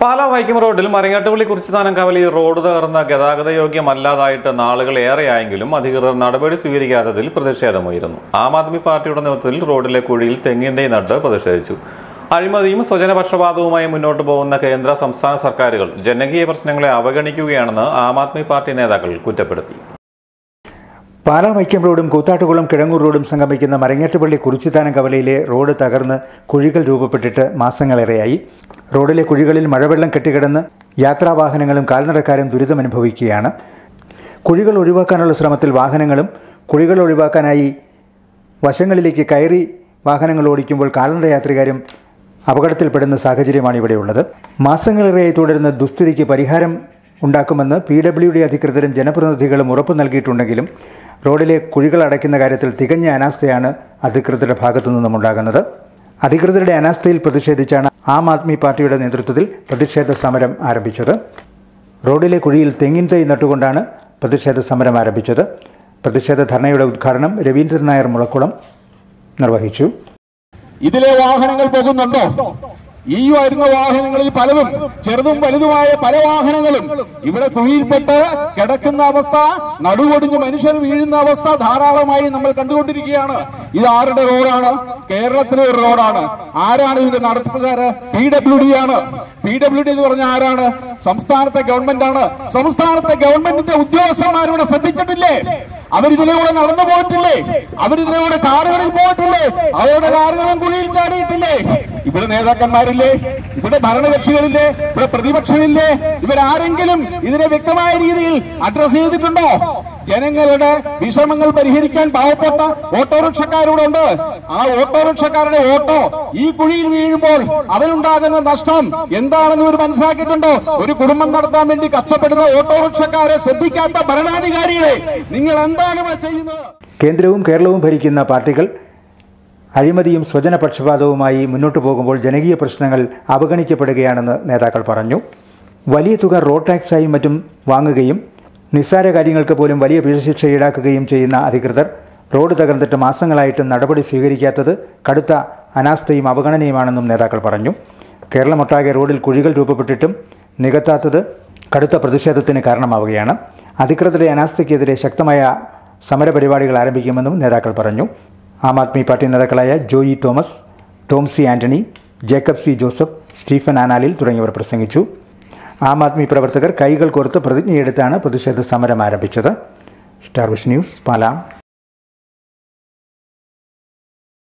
പാലാ വൈക്കം റോഡിൽ മരങ്ങാട്ടുപള്ളി കുറിച്ചുതാനം കവലി റോഡ് തകർന്ന ഗതാഗത യോഗ്യമല്ലാതായിട്ട് നാളുകൾ ഏറെയായെങ്കിലും അധികൃതർ നടപടി സ്വീകരിക്കാത്തതിൽ പ്രതിഷേധമുയരുന്നു ആം ആദ്മി പാർട്ടിയുടെ നേതൃത്വത്തിൽ റോഡിലെ കുഴിയിൽ തെങ്ങിന്റെ നട്ട് പ്രതിഷേധിച്ചു അഴിമതിയും സ്വജനപക്ഷപാതവുമായി മുന്നോട്ട് പോകുന്ന കേന്ദ്ര സംസ്ഥാന സർക്കാരുകൾ ജനകീയ പ്രശ്നങ്ങളെ അവഗണിക്കുകയാണെന്ന് ആം ആദ്മി പാർട്ടി നേതാക്കൾ കുറ്റപ്പെടുത്തി പാലാ വൈക്കം റോഡും കൂത്താട്ടുകുളം കിഴങ്ങൂർ റോഡും സംഗമിക്കുന്ന മരങ്ങേട്ടുപള്ളി കുറിച്ചിത്താനം കവലയിലെ റോഡ് തകർന്ന് കുഴികൾ രൂപപ്പെട്ടിട്ട് മാസങ്ങളേറെയായി റോഡിലെ കുഴികളിൽ മഴവെള്ളം കെട്ടിക്കിടന്ന് യാത്രാവാഹനങ്ങളും കാൽനടക്കാരും ദുരിതമനുഭവിക്കുകയാണ് കുഴികൾ ഒഴിവാക്കാനുള്ള ശ്രമത്തിൽ വാഹനങ്ങളും കുഴികൾ ഒഴിവാക്കാനായി വശങ്ങളിലേക്ക് കയറി വാഹനങ്ങൾ ഓടിക്കുമ്പോൾ കാൽനട യാത്രികരും അപകടത്തിൽപ്പെടുന്ന സാഹചര്യമാണ് ഇവിടെയുള്ളത് മാസങ്ങളേറെയായി തുടരുന്ന ദുസ്ഥിതിക്ക് പരിഹാരം ഉണ്ടാക്കുമെന്ന് പി ഡബ്ല്യു ഡി അധികൃതരും ജനപ്രതിനിധികളും ഉറപ്പു നൽകിയിട്ടുണ്ടെങ്കിലും റോഡിലെ കുഴികൾ അടയ്ക്കുന്ന കാര്യത്തിൽ തികഞ്ഞ അനാസ്ഥയാണ് അധികൃതരുടെ ഭാഗത്തു നിന്നും ഉണ്ടാകുന്നത് അധികൃതരുടെ അനാസ്ഥയിൽ പ്രതിഷേധിച്ചാണ് ആം ആദ്മി പാർട്ടിയുടെ നേതൃത്വത്തിൽ പ്രതിഷേധ സമരം ആരംഭിച്ചത് റോഡിലെ കുഴിയിൽ തെങ്ങിൻ തൈ നട്ടുകൊണ്ടാണ് പ്രതിഷേധ സമരം ആരംഭിച്ചത് പ്രതിഷേധ ധർണയുടെ ഉദ്ഘാടനം രവീന്ദ്രൻ നായർ മുളക്കുളം നിർവഹിച്ചു ഇതിലെ വാഹനങ്ങൾ പോകുന്നുണ്ടോ ഈ വരുന്ന വാഹനങ്ങളിൽ പലതും ചെറുതും വലുതുമായ പല വാഹനങ്ങളും ഇവിടെ കുഴിയിൽപ്പെട്ട് കിടക്കുന്ന അവസ്ഥ നടുവൊടിഞ്ഞ് മനുഷ്യർ വീഴുന്ന അവസ്ഥ ധാരാളമായി നമ്മൾ കണ്ടുകൊണ്ടിരിക്കുകയാണ് ഇത് ആരുടെ റോഡാണ് കേരളത്തിലെ ഒരു റോഡാണ് ആരാണ് ഇതിന്റെ നടത്തിപ്പുകാര് പി ഡബ്ല്യു ഡി ആണ് പി ഡബ്ല്യു ഡി എന്ന് പറഞ്ഞ ആരാണ് സംസ്ഥാനത്തെ ഗവൺമെന്റ് ആണ് സംസ്ഥാനത്തെ ഗവൺമെന്റിന്റെ ഉദ്യോഗസ്ഥന്മാരിവിടെ ശ്രദ്ധിച്ചിട്ടില്ലേ അവരിതിലൂടെ നടന്നു പോയിട്ടില്ലേ അവരിതിലൂടെ കാറുകളിൽ പോയിട്ടില്ലേ അവരുടെ കാറുകളും കുഴിയിൽ ചാടിയിട്ടില്ലേ ഇവിടെ നേതാക്കന്മാരില്ലേ ഇവിടെ ഭരണകക്ഷികളില്ലേ ഇവിടെ പ്രതിപക്ഷമില്ലേ ഇവരാരെങ്കിലും ഇതിനെ വ്യക്തമായ രീതിയിൽ അഡ്രസ് ചെയ്തിട്ടുണ്ടോ ജനങ്ങളുടെ വിഷമങ്ങൾ പരിഹരിക്കാൻ പാവപ്പെട്ട ഓട്ടോറിക്ഷക്കാരോടുണ്ട് ആ ഓട്ടോറിക്ഷക്കാരുടെ ഓട്ടോ ഈ കുഴിയിൽ വീഴുമ്പോൾ അവനുണ്ടാകുന്ന നഷ്ടം എന്താണെന്ന് ഇവർ മനസ്സിലാക്കിയിട്ടുണ്ടോ ഒരു കുടുംബം നടത്താൻ വേണ്ടി കഷ്ടപ്പെടുന്ന ഓട്ടോറിക്ഷക്കാരെ ശ്രദ്ധിക്കാത്ത ഭരണാധികാരികളെ നിങ്ങൾ എന്താണ് ഇവിടെ ചെയ്യുന്നത് കേന്ദ്രവും കേരളവും ഭരിക്കുന്ന പാർട്ടികൾ അഴിമതിയും സ്വജനപക്ഷപാതവുമായി മുന്നോട്ടു പോകുമ്പോൾ ജനകീയ പ്രശ്നങ്ങൾ അവഗണിക്കപ്പെടുകയാണെന്ന് നേതാക്കൾ പറഞ്ഞു വലിയ തുക റോഡ് ടാക്സായും മറ്റും വാങ്ങുകയും നിസ്സാര കാര്യങ്ങൾക്ക് പോലും വലിയ പിഴശിക്ഷ ഈടാക്കുകയും ചെയ്യുന്ന അധികൃതർ റോഡ് തകർന്നിട്ട് മാസങ്ങളായിട്ടും നടപടി സ്വീകരിക്കാത്തത് കടുത്ത അനാസ്ഥയും അവഗണനയുമാണെന്നും നേതാക്കൾ പറഞ്ഞു കേരളമൊട്ടാകെ റോഡിൽ കുഴികൾ രൂപപ്പെട്ടിട്ടും നികത്താത്തത് കടുത്ത പ്രതിഷേധത്തിന് കാരണമാവുകയാണ് അധികൃതരുടെ അനാസ്ഥയ്ക്കെതിരെ ശക്തമായ സമരപരിപാടികൾ ആരംഭിക്കുമെന്നും നേതാക്കൾ പറഞ്ഞു ആം ആദ്മി പാർട്ടി നേതാക്കളായ ജോയി തോമസ് ടോം സി ആന്റണി ജേക്കബ് സി ജോസഫ് സ്റ്റീഫൻ ആനാലിൽ തുടങ്ങിയവർ പ്രസംഗിച്ചു ആം ആദ്മി പ്രവർത്തകർ കൈകൾ കോർത്ത് പ്രതിജ്ഞയെടുത്താണ് പ്രതിഷേധ സമരം ആരംഭിച്ചത് സ്റ്റാർ വിഷ് ന്യൂസ് പാലാം